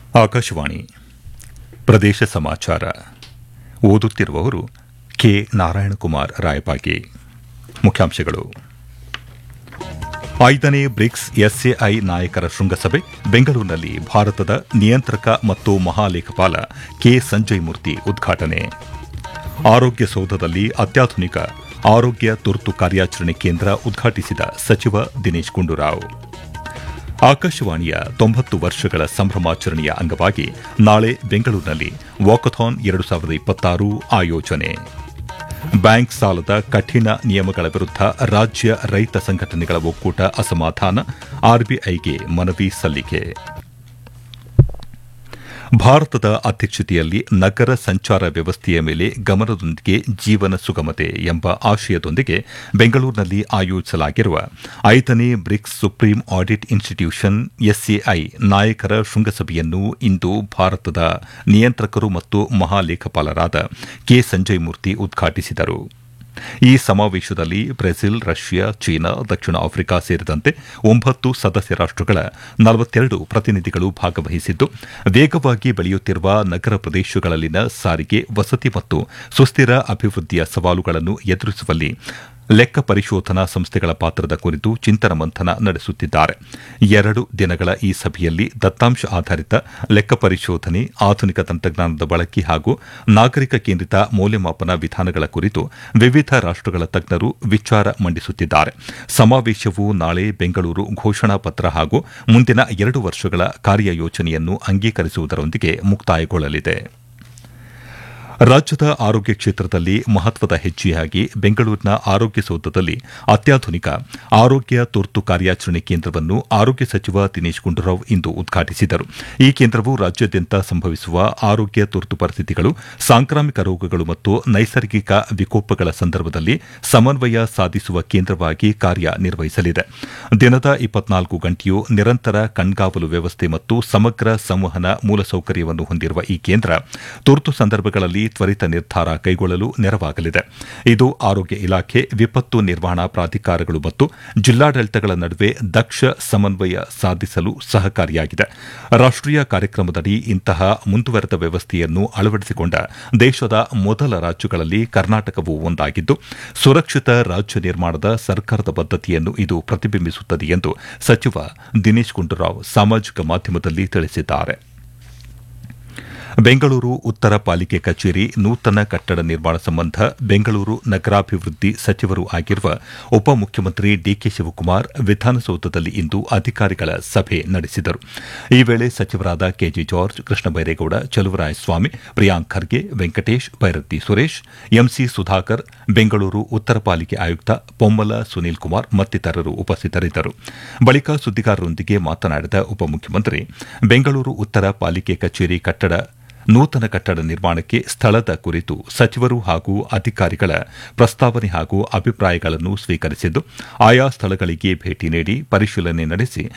ಆಕಾಶವಾಣಿ ಪ್ರದೇಶ ಸಮಾಚಾರ ಓದುತ್ತಿರುವವರು ಕೆ ನಾರಾಯಣಕುಮಾರ್ ರಾಯಪಾಗಿ ಮುಖ್ಯಾಂಶಗಳು ಐದನೇ ಬ್ರಿಕ್ಸ್ ಎಸ್ಎಐ ನಾಯಕರ ಶೃಂಗಸಭೆ ಬೆಂಗಳೂರಿನಲ್ಲಿ ಭಾರತದ ನಿಯಂತ್ರಕ ಮತ್ತು ಮಹಾಲೇಖಪಾಲ ಕೆ ಸಂಜಯ್ ಮೂರ್ತಿ ಉದ್ಘಾಟನೆ ಆರೋಗ್ಯ ಸೌಧದಲ್ಲಿ ಅತ್ಯಾಧುನಿಕ ಆರೋಗ್ಯ ತುರ್ತು ಕಾರ್ಯಾಚರಣೆ ಕೇಂದ್ರ ಉದ್ಘಾಟಿಸಿದ ಸಚಿವ ದಿನೇಶ್ ಗುಂಡೂರಾವ್ ಆಕಾಶವಾಣಿಯ ತೊಂಬತ್ತು ವರ್ಷಗಳ ಸಂಭ್ರಮಾಚರಣೆಯ ಅಂಗವಾಗಿ ನಾಳೆ ಬೆಂಗಳೂರಿನಲ್ಲಿ ವಾಕಥಾನ್ ಎರಡು ಸಾವಿರದ ಇಪ್ಪತ್ತಾರು ಆಯೋಜನೆ ಬ್ಯಾಂಕ್ ಸಾಲದ ಕಠಿಣ ನಿಯಮಗಳ ವಿರುದ್ಧ ರಾಜ್ಯ ರೈತ ಸಂಘಟನೆಗಳ ಒಕ್ಕೂಟ ಅಸಮಾಧಾನ ಆರ್ಬಿಐಗೆ ಮನವಿ ಸಲ್ಲಿಕೆ ಭಾರತದ ಅಧ್ಯಕ್ಷತೆಯಲ್ಲಿ ನಗರ ಸಂಚಾರ ವ್ಯವಸ್ಥೆಯ ಮೇಲೆ ಗಮನದೊಂದಿಗೆ ಜೀವನ ಸುಗಮತೆ ಎಂಬ ಆಶಯದೊಂದಿಗೆ ಬೆಂಗಳೂರಿನಲ್ಲಿ ಆಯೋಜಿಸಲಾಗಿರುವ ಐದನೇ BRICS Supreme Audit Institution SAI ನಾಯಕರ ಶೃಂಗಸಭೆಯನ್ನು ಇಂದು ಭಾರತದ ನಿಯಂತ್ರಕರು ಮತ್ತು ಮಹಾಲೇಖಪಾಲರಾದ ಕೆ ಸಂಜಯ್ ಮೂರ್ತಿ ಉದ್ಘಾಟಿಸಿದರು ಈ ಸಮಾವೇಶದಲ್ಲಿ ಬ್ರೆಜಿಲ್ ರಷ್ಯಾ ಚೀನಾ ದಕ್ಷಿಣ ಆಫ್ರಿಕಾ ಸೇರಿದಂತೆ ಒಂಬತ್ತು ಸದಸ್ಯ ರಾಷ್ಟಗಳ ನಲವತ್ತೆರಡು ಪ್ರತಿನಿಧಿಗಳು ಭಾಗವಹಿಸಿದ್ದು ವೇಗವಾಗಿ ಬೆಳೆಯುತ್ತಿರುವ ನಗರ ಪ್ರದೇಶಗಳಲ್ಲಿನ ಸಾರಿಗೆ ವಸತಿ ಮತ್ತು ಸುಸ್ಥಿರ ಅಭಿವೃದ್ಧಿಯ ಸವಾಲುಗಳನ್ನು ಎದುರಿಸುವಲ್ಲಿ ಲೆಕ್ಕ ಪರಿಶೋಧನಾ ಸಂಸ್ಥೆಗಳ ಪಾತ್ರದ ಕುರಿತು ಚಿಂತನ ಮಂಥನ ನಡೆಸುತ್ತಿದ್ದಾರೆ ಎರಡು ದಿನಗಳ ಈ ಸಭೆಯಲ್ಲಿ ದತ್ತಾಂಶ ಆಧಾರಿತ ಲೆಕ್ಕ ಪರಿಶೋಧನೆ ಆಧುನಿಕ ತಂತ್ರಜ್ಞಾನದ ಬಳಕೆ ಹಾಗೂ ನಾಗರಿಕ ಕೇಂದ್ರಿತ ಮೌಲ್ಯಮಾಪನ ವಿಧಾನಗಳ ಕುರಿತು ವಿವಿಧ ರಾಷ್ಟಗಳ ತಜ್ಞರು ವಿಚಾರ ಮಂಡಿಸುತ್ತಿದ್ದಾರೆ ಸಮಾವೇಶವು ನಾಳೆ ಬೆಂಗಳೂರು ಘೋಷಣಾ ಪತ್ರ ಹಾಗೂ ಮುಂದಿನ ಎರಡು ವರ್ಷಗಳ ಕಾರ್ಯಯೋಜನೆಯನ್ನು ಅಂಗೀಕರಿಸುವುದರೊಂದಿಗೆ ಮುಕ್ತಾಯಗೊಳ್ಳಲಿದೆ ರಾಜ್ಯದ ಆರೋಗ್ಯ ಕ್ಷೇತ್ರದಲ್ಲಿ ಮಹತ್ವದ ಹೆಜ್ಜೆಯಾಗಿ ಬೆಂಗಳೂರಿನ ಆರೋಗ್ಯ ಸೌಧದಲ್ಲಿ ಅತ್ಯಾಧುನಿಕ ಆರೋಗ್ಯ ತುರ್ತು ಕಾರ್ಯಾಚರಣೆ ಕೇಂದ್ರವನ್ನು ಆರೋಗ್ಯ ಸಚಿವ ದಿನೇಶ್ ಗುಂಡೂರಾವ್ ಇಂದು ಉದ್ಘಾಟಿಸಿದರು ಈ ಕೇಂದ್ರವು ರಾಜ್ಯಾದ್ಯಂತ ಸಂಭವಿಸುವ ಆರೋಗ್ಯ ತುರ್ತು ಪರಿಸ್ಥಿತಿಗಳು ಸಾಂಕ್ರಾಮಿಕ ರೋಗಗಳು ಮತ್ತು ನೈಸರ್ಗಿಕ ವಿಕೋಪಗಳ ಸಂದರ್ಭದಲ್ಲಿ ಸಮನ್ವಯ ಸಾಧಿಸುವ ಕೇಂದ್ರವಾಗಿ ಕಾರ್ಯನಿರ್ವಹಿಸಲಿದೆ ದಿನದ ಇಪ್ಪತ್ನಾಲ್ಕು ಗಂಟೆಯೂ ನಿರಂತರ ಕಣ್ಗಾವಲು ವ್ಯವಸ್ಥೆ ಮತ್ತು ಸಮಗ್ರ ಸಂವಹನ ಮೂಲಸೌಕರ್ಯವನ್ನು ಹೊಂದಿರುವ ಈ ಕೇಂದ್ರ ತುರ್ತು ಸಂದರ್ಭಗಳಲ್ಲಿ ತ್ವರಿತ ನಿರ್ಧಾರ ಕೈಗೊಳ್ಳಲು ನೆರವಾಗಲಿದೆ ಇದು ಆರೋಗ್ಯ ಇಲಾಖೆ ವಿಪತ್ತು ನಿರ್ವಹಣಾ ಪ್ರಾಧಿಕಾರಗಳು ಮತ್ತು ಜಿಲ್ಲಾಡಳಿತಗಳ ನಡುವೆ ದಕ್ಷ ಸಮನ್ವಯ ಸಾಧಿಸಲು ಸಹಕಾರಿಯಾಗಿದೆ ರಾಷ್ಟೀಯ ಕಾರ್ಯಕ್ರಮದಡಿ ಇಂತಹ ಮುಂದುವರೆದ ವ್ಯವಸ್ಥೆಯನ್ನು ಅಳವಡಿಸಿಕೊಂಡ ದೇಶದ ಮೊದಲ ರಾಜ್ಯಗಳಲ್ಲಿ ಕರ್ನಾಟಕವೂ ಒಂದಾಗಿದ್ದು ಸುರಕ್ಷಿತ ರಾಜ್ಯ ನಿರ್ಮಾಣದ ಸರ್ಕಾರದ ಬದ್ದತೆಯನ್ನು ಇದು ಪ್ರತಿಬಿಂಬಿಸುತ್ತದೆ ಎಂದು ಸಚಿವ ದಿನೇಶ್ ಗುಂಡೂರಾವ್ ಸಾಮಾಜಿಕ ಮಾಧ್ಯಮದಲ್ಲಿ ತಿಳಿಸಿದ್ದಾರೆ ಬೆಂಗಳೂರು ಉತ್ತರ ಪಾಲಿಕೆ ಕಚೇರಿ ನೂತನ ಕಟ್ಟಡ ನಿರ್ಮಾಣ ಸಂಬಂಧ ಬೆಂಗಳೂರು ನಗರಾಭಿವೃದ್ಧಿ ಸಚಿವರೂ ಆಗಿರುವ ಉಪಮುಖ್ಯಮಂತ್ರಿ ಡಿಕೆ ಶಿವಕುಮಾರ್ ವಿಧಾನಸೌಧದಲ್ಲಿ ಇಂದು ಅಧಿಕಾರಿಗಳ ಸಭೆ ನಡೆಸಿದರು ಈ ವೇಳೆ ಸಚಿವರಾದ ಕೆಜೆ ಜಾರ್ಜ್ ಕೃಷ್ಣ ಬೈರೇಗೌಡ ಚಲುವರಾಯಸ್ವಾಮಿ ಪ್ರಿಯಾಂಕ್ ಖರ್ಗೆ ವೆಂಕಟೇಶ್ ಭೈರತಿ ಸುರೇಶ್ ಎಂಸಿ ಸುಧಾಕರ್ ಬೆಂಗಳೂರು ಉತ್ತರ ಪಾಲಿಕೆ ಆಯುಕ್ತ ಪೊಮ್ಮಲ ಸುನೀಲ್ ಕುಮಾರ್ ಮತ್ತಿತರರು ಉಪಸ್ಥಿತರಿದ್ದರು ಬಳಿಕ ಸುದ್ದಿಗಾರರೊಂದಿಗೆ ಮಾತನಾಡಿದ ಉಪಮುಖ್ಯಮಂತ್ರಿ ಬೆಂಗಳೂರು ಉತ್ತರ ಪಾಲಿಕೆ ಕಚೇರಿ ಕಟ್ಟಡ ನೂತನ ಕಟ್ಟಡ ನಿರ್ಮಾಣಕ್ಕೆ ಸ್ಥಳದ ಕುರಿತು ಸಚಿವರು ಹಾಗೂ ಅಧಿಕಾರಿಗಳ ಪ್ರಸ್ತಾವನೆ ಹಾಗೂ ಅಭಿಪ್ರಾಯಗಳನ್ನು ಸ್ವೀಕರಿಸಿದ್ದು ಆಯಾ ಸ್ಥಳಗಳಿಗೆ ಭೇಟಿ ನೀಡಿ ಪರಿಶೀಲನೆ ನಡೆಸಿ